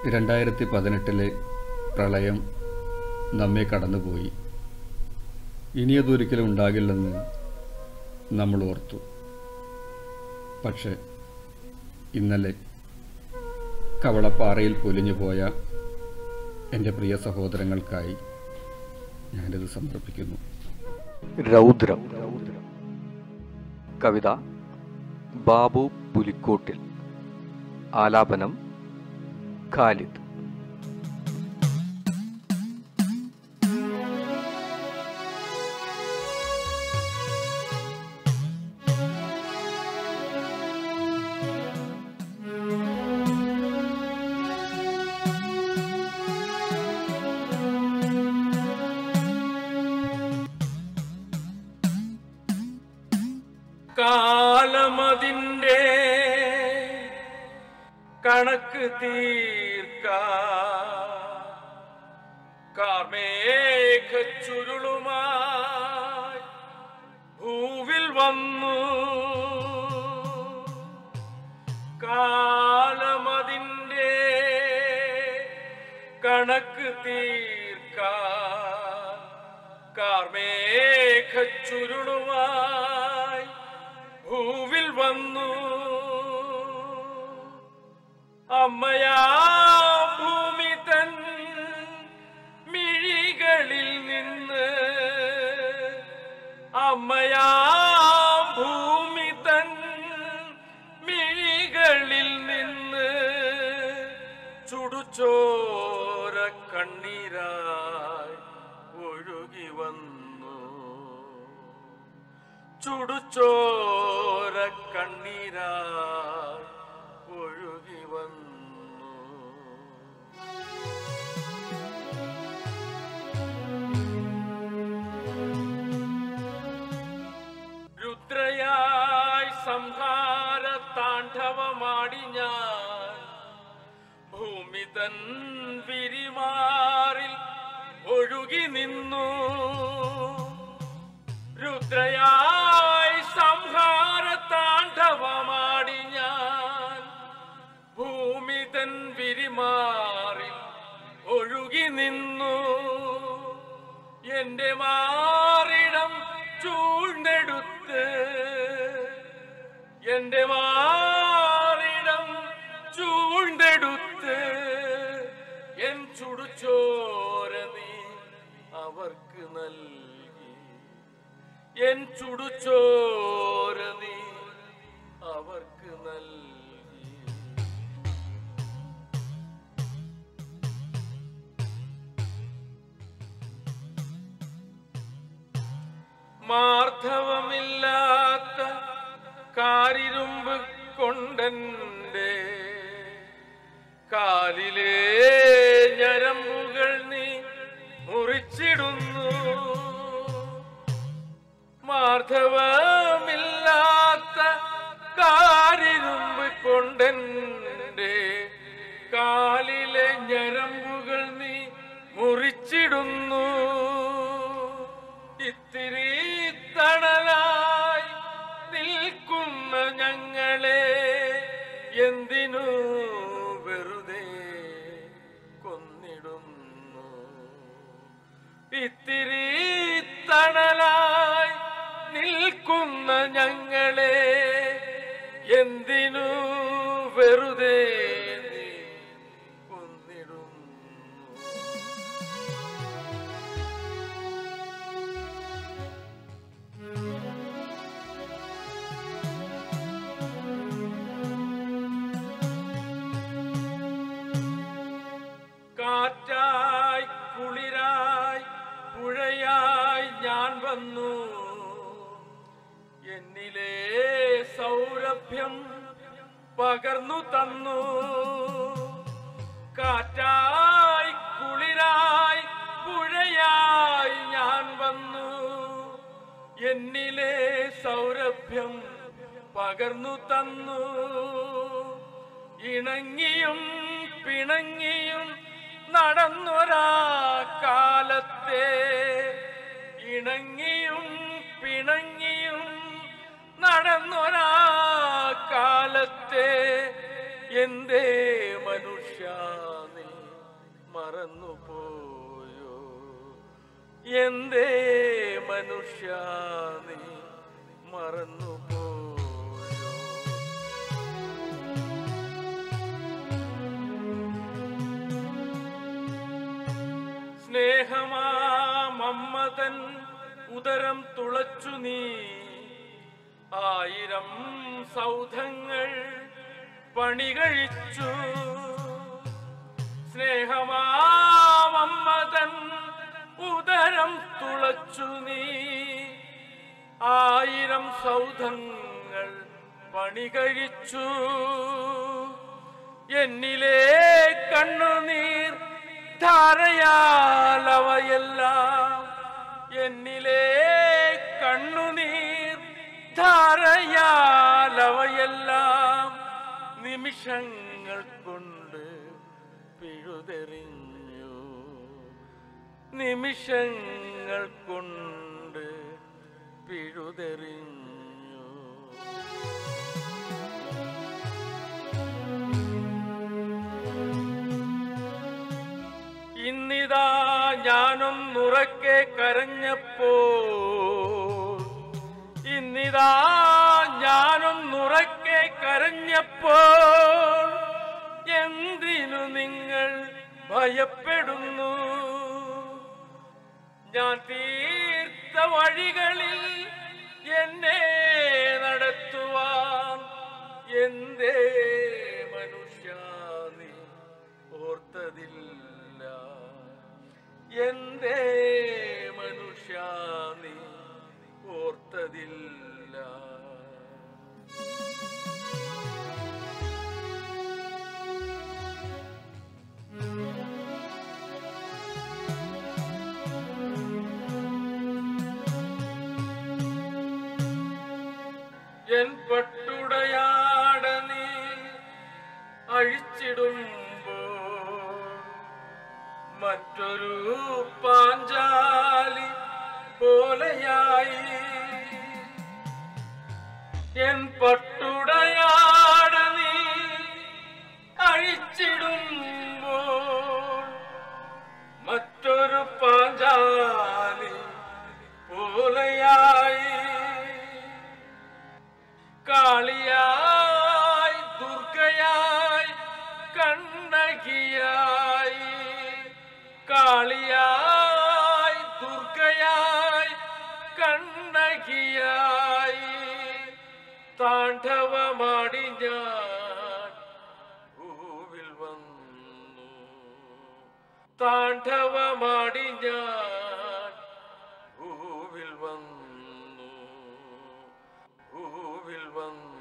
രണ്ടായിരത്തി പതിനെട്ടിലെ പ്രളയം നമ്മെ കടന്നുപോയി ഇനിയതൊരിക്കലും ഉണ്ടാകില്ലെന്ന് നമ്മൾ ഓർത്തു പക്ഷെ ഇന്നലെ കവളപ്പാറയിൽ പൊലിഞ്ഞു പോയ എൻ്റെ പ്രിയ സഹോദരങ്ങൾക്കായി ഞാനിത് സമർപ്പിക്കുന്നു രൗദ്രം കവിത ബാബു പുലിക്കോട്ടിൽ ആലാപനം ഖാലിദ് കാലമതിൻ്റെ കണക്ക് തീർക്ക കാർമേഘച്ചുരുളുമായി ഭൂവിൽ വന്നു കാലമതിൻ്റെ കണക്ക് തീർക്ക കാർമേഘച്ചുരുളുമായി ഭൂവിൽ വന്നു അമ്മയാ ഭൂമി തൻ മിഴികളിൽ നിന്ന് അമ്മയാ ഭൂമി തൻ മിഴികളിൽ നിന്ന് ചുടുചോര കണ്ണീരായി ഒഴുകി വന്നു ചുടുചോര കണ്ണീരായി ഒഴുകി വന്നു രുദ്രയായി സംഹാര താണ്ഡവമാടി ഞാൻ ഭൂമി തൻ വിരിമാറിൽ ഒഴുകി നിന്നു രുദ്രയായി സംഹാര താണ്ഡവമാടി ഞാൻ ഭൂമി തൻ വിരിമാറിൽ ഒഴുകി നിന്നു എന്റെ മാറിടം ചൂഴ്ന്നെടുത്ത് എന്റെ മാറിടം ചൂഴ്ന്നെടുത്ത് എൻ ചുടുചോര നീ അവർക്ക് നൽകി എൻ ചുടുചോര നീ അവർക്ക് നൽകി മാർദ്ധവമില്ലാത്ത കാരിരുമ്പ് കൊണ്ടന്റെ കാലിലെ ഞരമ്പുകൾ നീ മുറിച്ചിടുന്നു മാർദ്ധവമില്ലാത്ത കാരിരുമ്പ് കൊണ്ടെന്റെ കാലിലെ ഞരമ്പുകൾ നീ മുറിച്ചിടുന്നു ഇത്തിരി തണലായി നിൽക്കുന്ന ഞങ്ങളെ എന്തിനു വെറുതെ കൊന്നിടുന്നു ഇത്തിരി തണലായി നിൽക്കുന്ന ഞങ്ങളെ എന്തിനു വെറുതെ നീ കൊന്നിടുന്നു കാറ്റായി കുളിരായി പുഴയായി ഞാൻ വന്നു എന്നിലെ സൗരഭ്യം പകർന്നു തന്നു കാറ്റായി കുളിരായി പുഴയായി ഞാൻ വന്നു എന്നിലെ സൗരഭ്യം പകർന്നു തന്നു ഇണങ്ങിയും പിണങ്ങിയും നടന്നൊരാ കാലത്തെ ഇണങ്ങിയും പിണങ്ങിയും നടന്നൊരാ കാലത്തെ എന്തേ മനുഷ്യ നീ മറന്നുപോയോ എന്തേ മനുഷ്യ നീ മറന്നുപോയോ സ്നേഹമാമമ്മതൻ ഉദരം തുളച്ചു നീ ആയിരം സൗധങ്ങൾ പണികഴിച്ചു സ്നേഹമാമമ്മതൻ ഉദരം തുളച്ചു നീ ആയിരം സൗധങ്ങൾ പണികഴിച്ചു എന്നിലെ കണ്ണുനീർ ധാരയാലവയെല്ലാം എന്നിലെ കണ്ണുനീർ ധാരയാലവയെല്ലാം നിമിഷങ്ങൾ കൊണ്ട് പിഴുതെറിഞ്ഞു നിമിഷങ്ങൾ കൊണ്ട് പിഴുതെറിഞ്ഞു ഇന്നിതാ ഞാനൊന്നുറക്കെ കരഞ്ഞപ്പോ ഇന്നിതാ ഞാനൊന്നുറക്കെ കരഞ്ഞപ്പോ എന്തിനു നിങ്ങൾ ഭയപ്പെടുന്നു ഞാൻ തീർത്ത വഴികളിൽ എന്നെ നടത്തുവാൻ എന്തേ മനുഷ്യ നീ ഓർത്തതില്ല എന്തേ മനുഷ്യ നീ ഓർത്തതില്ല എൻ പട്ടുടയാട നീ അഴിച്ചിടുമ്പോ മറ്റൊരു പാഞ്ചാലി പോലെയായി എൻ പട്ടുടയാട നീ അഴിച്ചിടുമ്പോ മറ്റൊരു പാഞ്ചാലി പോലെയായി കാളിയായി ദുർഗയായി കണ്ണകിയായി കാളിയായി ദുർഗയായി കണ്ണകിയായി താണ്ഡവമാടി ഞാൻ ഭൂവിൽ വന്നു താണ്ഡവമാടി ഞാൻ ഭൂവിൽ വന്നു ഭൂവിൽ വന്നു